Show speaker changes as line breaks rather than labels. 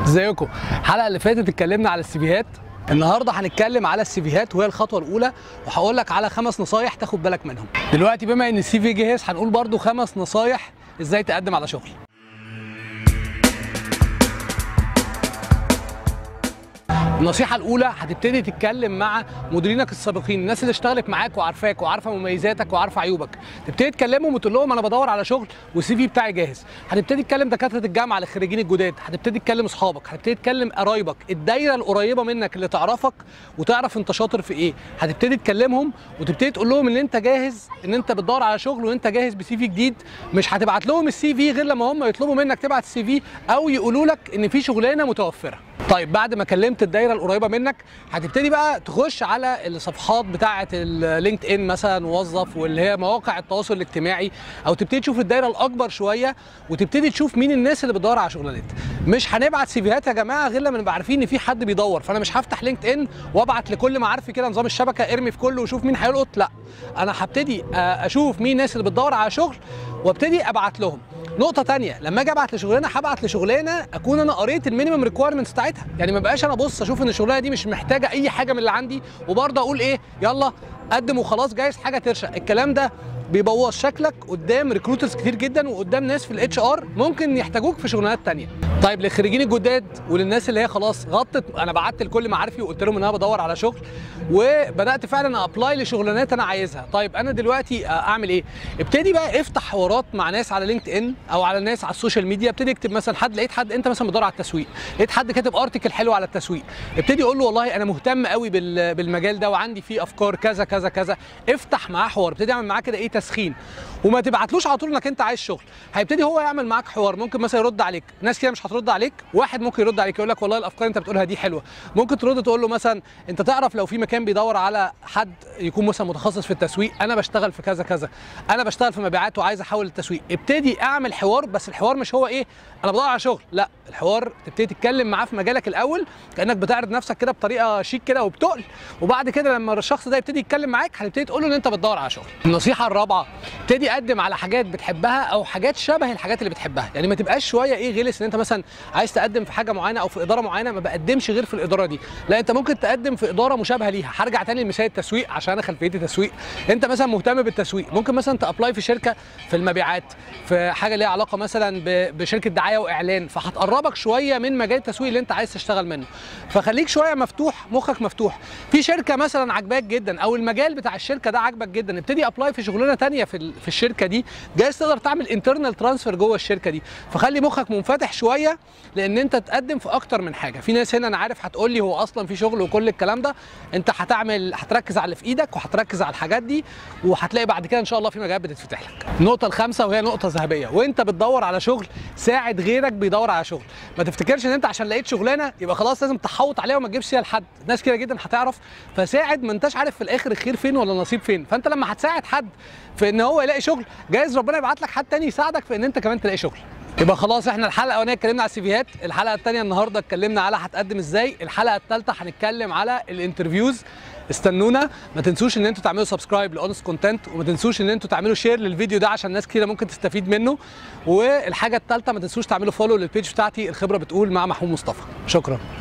ازيكم الحلقه اللي فاتت اتكلمنا على السيفيهات النهارده هنتكلم على السيفيهات وهي الخطوه الاولى وهقول لك على خمس نصايح تاخد بالك منهم دلوقتي بما ان السي في جهز هنقول برضو خمس نصايح ازاي تقدم على شغل النصيحة الأولى هتبتدي تتكلم مع مديرينك السابقين، الناس اللي اشتغلت معاك وعارفاك وعارفة مميزاتك وعارفة عيوبك، تبتدي تكلمهم وتقول لهم أنا بدور على شغل والسي في بتاعي جاهز، هتبتدي تكلم دكاترة الجامعة الخريجين الجداد، هتبتدي تكلم أصحابك، هتبتدي تكلم قرايبك، الدايرة القريبة منك اللي تعرفك وتعرف أنت شاطر في إيه، هتبتدي تكلمهم وتبتدي تقول لهم إن أنت جاهز إن أنت بتدور على شغل وأنت جاهز بسي في جديد، مش هتبعت لهم السي في غير لما هم يطلبوا منك تبعت السي في أو يقولوا لك إن في شغلانة متوفرة. طيب بعد ما كلمت الدايره القريبه منك هتبتدي بقى تخش على الصفحات بتاعه اللينكد ان مثلا وظف واللي هي مواقع التواصل الاجتماعي او تبتدي تشوف الدايره الاكبر شويه وتبتدي تشوف مين الناس اللي بتدور على شغلانات مش هنبعت سيفيهات يا جماعه غير لما نبقى عارفين ان في حد بيدور فانا مش هفتح لينكد ان وابعت لكل معارفي كده نظام الشبكه ارمي في كله وشوف مين هيلقط لا انا هبتدي اشوف مين الناس اللي بتدور على شغل وابتدي ابعت لهم نقطة تانية لما اجي ابعت لشغلانة هبعت لشغلانة اكون انا قريت المينيمم ريكويرمنتس بتاعتها، يعني ما بقاش انا ابص اشوف ان الشغلانة دي مش محتاجة أي حاجة من اللي عندي وبرضه اقول ايه يلا قدم وخلاص جايز حاجة ترشق، الكلام ده بيبوظ شكلك قدام ريكروترز كتير جدا وقدام ناس في الاتش ار ممكن يحتاجوك في شغلانات تانية. طيب للخريجين الجداد وللناس اللي هي خلاص غطت انا بعت لكل معارفي وقلت لهم ان انا بدور على شغل وبدات فعلا ابلاي لشغلانات انا عايزها طيب انا دلوقتي اعمل ايه ابتدي بقى افتح حوارات مع ناس على لينكد ان او على ناس على السوشيال ميديا ابتدي اكتب مثلا حد لقيت حد انت مثلا بتدور على التسويق لقيت حد كاتب ارتكل حلو على التسويق ابتدي قول له والله انا مهتم قوي بالمجال ده وعندي فيه افكار كذا كذا كذا افتح معاه حوار ابتدي اعمل معاه كده ايه تسخين وما تبعتلوش على طول انك انت عايز شغل هيبتدي هو يعمل معاك حوار ممكن مثلا يرد عليك ناس كده مش هترد عليك واحد ممكن يرد عليك يقول لك والله الافكار انت بتقولها دي حلوه ممكن ترد تقول له مثلا انت تعرف لو في مكان بيدور على حد يكون مثلا متخصص في التسويق انا بشتغل في كذا كذا انا بشتغل في مبيعات وعايز احول التسويق ابتدي اعمل حوار بس الحوار مش هو ايه انا بدور على شغل لا الحوار تبتدي تتكلم معاه في مجالك الاول كانك بتعرض نفسك كده بطريقه شيك كده وبتقل وبعد كده لما الشخص ده يبتدي يتكلم معاك هتبتدي تقول له ان انت بتدور على شغل النصيحه الرابعه ابتدي قدم على حاجات بتحبها او حاجات شبه الحاجات اللي بتحبها يعني ما تبقاش شويه ايه غلس ان انت مثلا عايز تقدم في حاجه معينه او في اداره معينه ما بقدمش غير في الاداره دي لا انت ممكن تقدم في اداره مشابهه ليها هرجع تاني لمثال التسويق عشان انا خلفيتي تسويق انت مثلا مهتم بالتسويق ممكن مثلا تابلاي في شركه في المبيعات في حاجه ليها علاقه مثلا بشركه دعايه واعلان فهتقربك شويه من مجال التسويق اللي انت عايز تشتغل منه فخليك شويه مفتوح مخك مفتوح في شركه مثلا عجباك جدا او المجال بتاع الشركه ده عاجبك جدا ابتدي ابلاي في شغلانه تانية في في الشركه دي جايز تقدر تعمل انترنال ترانسفير جوه الشركه دي فخلي مخك منفتح شويه لان انت تقدم في اكتر من حاجه في ناس هنا انا عارف هتقول لي هو اصلا في شغل وكل الكلام ده انت هتعمل هتركز على اللي في ايدك وهتركز على الحاجات دي وهتلاقي بعد كده ان شاء الله في مجالات بتتفتح لك النقطه الخامسه وهي نقطه ذهبيه وانت بتدور على شغل ساعد غيرك بيدور على شغل ما تفتكرش ان انت عشان لقيت شغلانه يبقى خلاص لازم تحوط عليها وما تجيبش فيها لحد ناس كده جدا هتعرف فساعد ما انتش عارف في الاخر الخير فين ولا النصيب فين فانت لما هتساعد حد في ان هو يلاقي شغل جايز ربنا يبعت لك حد تاني يساعدك في ان انت كمان تلاقي شغل يبقى خلاص احنا الحلقه الاولانيه اتكلمنا على السيفيهات الحلقه الثانيه النهارده اتكلمنا على هتقدم ازاي الحلقه الثالثه هنتكلم على الانترفيوز استنونا ما تنسوش ان انتوا تعملوا سبسكرايب لاونست كونتنت وما تنسوش ان انتوا تعملوا شير للفيديو ده عشان ناس كتير ممكن تستفيد منه والحاجه الثالثه ما تنسوش تعملوا فولو للبيج بتاعتي الخبره بتقول مع محمود مصطفى شكرا